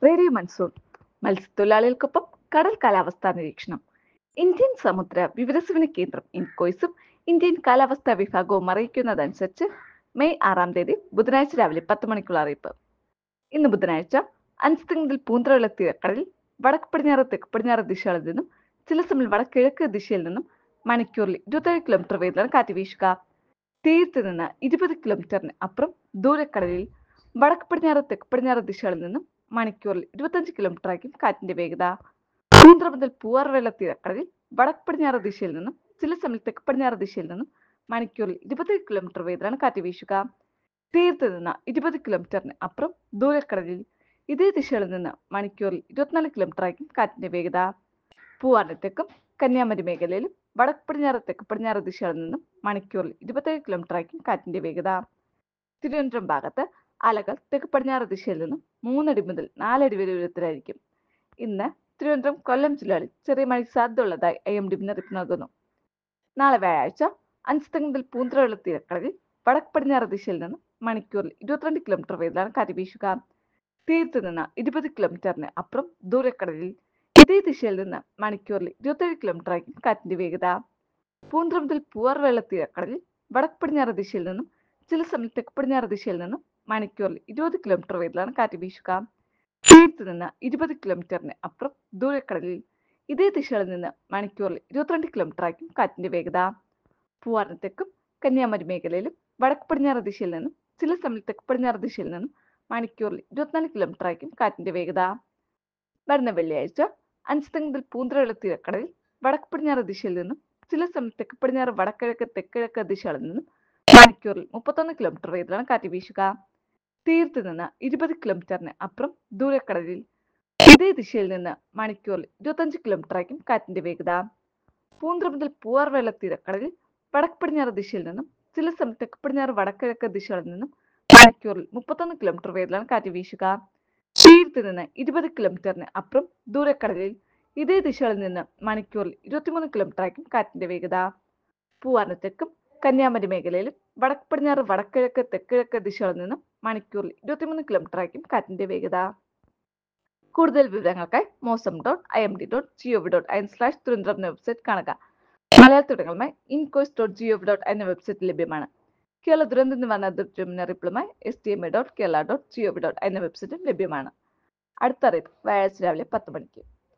radio monsoon മത്സ്യത്തൊഴിലാളികൾക്കൊപ്പം കടൽ കാലാവസ്ഥാ നിരീക്ഷണം ഇന്ത്യൻ സമുദ്ര വിവരസേവന കേന്ദ്രം ഇൻകോയ്സും ഇന്ത്യൻ കാലാവസ്ഥാ വിഭാഗവും അറിയിക്കുന്നതനുസരിച്ച് മെയ് ആറാം തീയതി ബുധനാഴ്ച രാവിലെ പത്ത് മണിക്കുള്ള അറിയിപ്പ് ഇന്ന് ബുധനാഴ്ച അഞ്ച് മുതൽ പൂന്തറയുള്ള തീരക്കടലിൽ വടക്ക് പടിഞ്ഞാറ് തെക്ക് പടിഞ്ഞാറ് ദിശകളിൽ നിന്നും ചില സമയം വടക്കിഴക്ക് ദിശയിൽ നിന്നും മണിക്കൂറിൽ ഇരുപത്തേഴ് കിലോമീറ്റർ വേഗത്തിലാണ് കാറ്റ് വീശുക തീരത്ത് നിന്ന് ഇരുപത് കിലോമീറ്ററിന് അപ്പുറം ദൂരക്കടലിൽ വടക്ക് പടിഞ്ഞാറ് തെക്ക് പടിഞ്ഞാറ് ദിശകളിൽ നിന്നും മണിക്കൂറിൽ ഇരുപത്തഞ്ച് കിലോമീറ്റർ ആയിരിക്കും കാറ്റിന്റെ വേഗത പൂന്തറ മുതൽ പൂവാർവേള തീരക്കടലിൽ വടക്ക് പടിഞ്ഞാറ് ദിശയിൽ നിന്നും ചില സമയം തെക്ക് പടിഞ്ഞാറ് ദിശയിൽ നിന്നും മണിക്കൂറിൽ ഇരുപത്തേഴ് കിലോമീറ്റർ വേഗത്തിലാണ് കാറ്റ് വീശുക തീരത്ത് നിന്ന് ഇരുപത് കിലോമീറ്ററിന് അപ്പുറം ദൂരക്കടലിൽ ഇതേ ദിശയിൽ നിന്ന് മണിക്കൂറിൽ ഇരുപത്തിനാല് കിലോമീറ്റർ ആയിരിക്കും കാറ്റിന്റെ വേഗത പൂവാറിന് തെക്കും കന്യാകുമാരി മേഖലയിലും വടക്ക് പടിഞ്ഞാറ് തെക്ക് പടിഞ്ഞാറ് ദിശകളിൽ നിന്നും മണിക്കൂറിൽ ഇരുപത്തേഴ് കിലോമീറ്റർ ആയിരിക്കും കാറ്റിന്റെ വേഗത തിരുവനന്തപുരം ഭാഗത്ത് അലകൾ തെക്ക് പടിഞ്ഞാറ് ദിശയിൽ നിന്നും മൂന്നടി മുതൽ നാലടി വരെ ഉയരത്തിലായിരിക്കും ഇന്ന് തിരുവനന്തപുരം കൊല്ലം ജില്ലകളിൽ ചെറിയ മഴ സാധ്യതയുള്ളതായി ഐ എം ഡി മുന്നറിയിപ്പ് നൽകുന്നു നാളെ വ്യാഴാഴ്ച അഞ്ച് മുതൽ പൂന്തറയുള്ള തീരക്കടലിൽ വടക്ക് പടിഞ്ഞാറ് ദിശയിൽ നിന്നും മണിക്കൂറിൽ ഇരുപത്തിരണ്ട് കിലോമീറ്റർ വേഗത്തിലാണ് കാറ്റ് വീശുക തീരത്ത് നിന്ന് ഇരുപത് കിലോമീറ്ററിന് അപ്പുറം ദൂരക്കടലിൽ ഇതേ ദിശയിൽ നിന്ന് മണിക്കൂറിൽ ഇരുപത്തേഴ് കിലോമീറ്റർ ആയിരിക്കും കാറ്റിന്റെ വേഗത പൂന്തറ മുതൽ പൂവാർവേള തീരക്കടലിൽ വടക്ക് പടിഞ്ഞാറ് ദിശയിൽ നിന്നും ചില സമയം തെക്ക് പടിഞ്ഞാറ് ദിശയിൽ നിന്നും മണിക്കൂറിൽ ഇരുപത് കിലോമീറ്റർ വേഗത്തിലാണ് കാറ്റ് വീശുക തീരത്ത് നിന്ന് ഇരുപത് കിലോമീറ്ററിന് അപ്പുറം ദൂരക്കടലിൽ ഇതേ ദിശയിൽ നിന്ന് മണിക്കൂറിൽ ഇരുപത്തിരണ്ട് കിലോമീറ്റർ ആയിരിക്കും കാറ്റിന്റെ വേഗത പൂവാറിന് തെക്കും കന്യാകുമാരി മേഖലയിലും വടക്ക് പടിഞ്ഞാറ് ദിശയിൽ നിന്നും ചില സമയം തെക്ക് പടിഞ്ഞാറ് ദിശയിൽ നിന്നും മണിക്കൂറിൽ ഇരുപത്തിനാല് കിലോമീറ്റർ ആയിരിക്കും കാറ്റിന്റെ വേഗത വരുന്ന വെള്ളിയാഴ്ച അഞ്ച് മുതൽ പൂന്തറയുള്ള തീരക്കടലിൽ വടക്ക് പടിഞ്ഞാറ് ദിശയിൽ നിന്നും ചില സമയം തെക്ക് പടിഞ്ഞാറ് വടക്കിഴക്ക് തെക്കിഴക്ക് ദിശകളിൽ നിന്നും മണിക്കൂറിൽ മുപ്പത്തൊന്ന് കിലോമീറ്റർ വേഗത്തിലാണ് കാറ്റ് വീശുക തീരത്ത് നിന്ന് ഇരുപത് കിലോമീറ്ററിന് അപ്പുറം ദൂരക്കടലിൽ ഇതേ ദിശയിൽ നിന്ന് മണിക്കൂറിൽ ഇരുപത്തഞ്ച് കിലോമീറ്റർ ആയിരിക്കും കാറ്റിന്റെ വേഗത പൂന്തറ മുതൽ പൂവാർവേള തീരക്കടലിൽ വടക്ക് പടിഞ്ഞാറ് ദിശയിൽ നിന്നും ചില സമയം തെക്ക് പടിഞ്ഞാറ് വടക്കിഴക്ക് ദിശകളിൽ നിന്നും മണിക്കൂറിൽ മുപ്പത്തൊന്ന് കിലോമീറ്റർ വേഗത്തിലാണ് കാറ്റ് വീശുക തീരത്ത് നിന്ന് ഇരുപത് കിലോമീറ്ററിന് അപ്പുറം ദൂരക്കടലിൽ ഇതേ ദിശകളിൽ നിന്ന് മണിക്കൂറിൽ ഇരുപത്തിമൂന്ന് കിലോമീറ്റർ ആയിരിക്കും കാറ്റിന്റെ വേഗത പൂവാറിന് തെക്കും കന്യാകുമാരി മേഖലയിലും വടക്ക് പടിഞ്ഞാറ് വടക്കിഴക്ക് തെക്കിഴക്ക് ദിശകളിൽ നിന്നും മണിക്കൂറിൽ ഇരുപത്തിമൂന്ന് കിലോമീറ്റർ ആയിരിക്കും കാറ്റിന്റെ വേഗത കൂടുതൽ വിവരങ്ങൾക്കായി Mausam dot I M D dot G O V dot in slash Thiruvananthapuram എന്ന വെബ്സൈറ്റ് കാണുക മലയാളത്തിടങ്ങളുമായി ഇൻകോയ്സ് ഡോട്ട് ജിഒവി ഡോട്ട് എന്ന വെബ്സൈറ്റ് ലഭ്യമാണ് കേരള ദുരന്ത നിവാരണ അതോറിറ്റി മുന്നറിയിപ്പുമായി S T M A dot Kerala dot G O V dot എന്ന വെബ്സൈറ്റും ലഭ്യമാണ് അടുത്ത അറിയിപ്പ് വ്യാഴാഴ്ച രാവിലെ പത്ത് മണിക്ക്